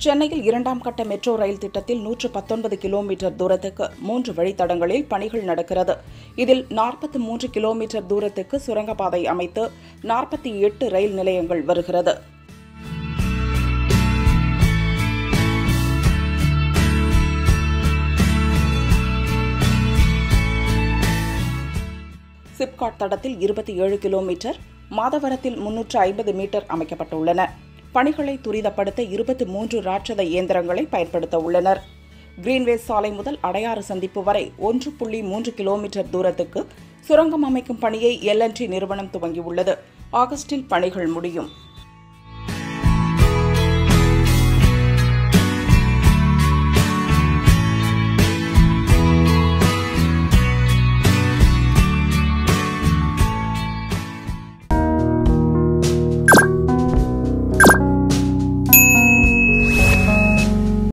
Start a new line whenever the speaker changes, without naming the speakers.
சென்னையில் இரண்டாம் கட்ட மெட்ரோ ரயில் திட்டத்தில் நூற்று பத்தொன்பது கிலோமீட்டர் தூரத்துக்கு மூன்று வழித்தடங்களில் பணிகள் நடக்கிறது இதில் நாற்பத்தி மூன்று கிலோமீட்டர் தூரத்துக்கு சுரங்கப்பாதை அமைத்து நாற்பத்தி எட்டு ரயில் நிலையங்கள் வருகிறது சிப்காட் தடத்தில் இருபத்தி ஏழு கிலோமீட்டர் மாதவரத்தில் முன்னூற்று ஐம்பது மீட்டர் அமைக்கப்பட்டுள்ளன பணிகளை துரிதப்படுத்த இருபத்தி மூன்று ராட்சத இயந்திரங்களை பயன்படுத்த உள்ளனர் கிரீன்வேஸ் சாலை முதல் அடையாறு சந்திப்பு வரை ஒன்று புள்ளி மூன்று கிலோமீட்டர் தூரத்துக்கு சுரங்கம் அமைக்கும் பணியை எல்என்டி நிறுவனம் துவங்கியுள்ளது ஆகஸ்டில் பணிகள் முடியும்